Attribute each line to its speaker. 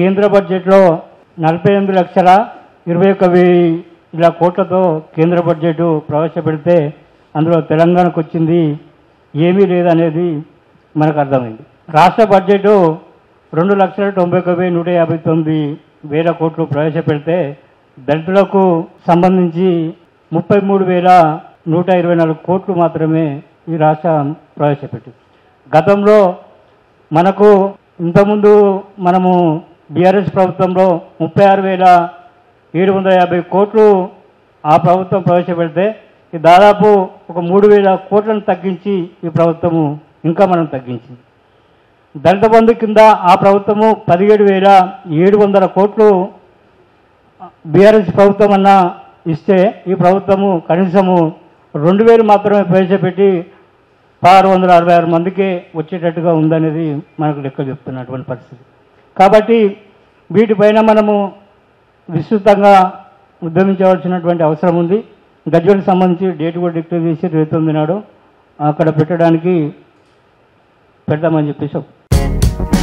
Speaker 1: కేంద్ర బడ్జెట్లో నలభై ఎనిమిది లక్షల ఇరవై ఒక్క వెయ్యి ఇలా కోట్లతో కేంద్ర బడ్జెట్ ప్రవేశపెడితే అందులో తెలంగాణకు వచ్చింది ఏమీ లేదనేది మనకు అర్థమైంది రాష్ట్ర బడ్జెట్ రెండు లక్షల తొంభై ఒక వెయ్యి నూట యాభై తొమ్మిది వేల కోట్లు ప్రవేశపెడితే దళితులకు సంబంధించి ముప్పై మూడు వేల నూట ఇరవై నాలుగు కోట్లు మాత్రమే ఈ రాష్ట్రం ప్రవేశపెట్టింది గతంలో మనకు ఇంతకుముందు మనము బీఆర్ఎస్ ప్రభుత్వంలో ముప్పై ఆరు వేల ఏడు వందల యాభై కోట్లు ఆ ప్రభుత్వం ప్రవేశపెడితే ఈ దాదాపు ఒక మూడు వేల కోట్లను తగ్గించి ఈ ప్రభుత్వము ఇంకా మనం తగ్గించింది దళిత బంధు కింద ఆ ప్రభుత్వము పదిహేడు వేల ఏడు వందల కోట్లు బీఆర్ఎస్ ప్రభుత్వం అన్న ఇస్తే ఈ ప్రభుత్వము కనీసము రెండు వేలు మాత్రమే ప్రవేశపెట్టి పదహారు వందల అరవై ఆరు మందికే వచ్చేటట్టుగా ఉందనేది మనకు లెక్క చెప్తున్నటువంటి పరిస్థితి కాబట్టి వీటిపైన మనము విస్తృతంగా ఉద్యమించవలసినటువంటి అవసరం ఉంది గజ్వెల్కి సంబంధించి డేట్ కూడా డిక్లేర్ చేసి ఇరవై తొమ్మిది నాడు అక్కడ పెట్టడానికి పెడదామని చెప్పేసి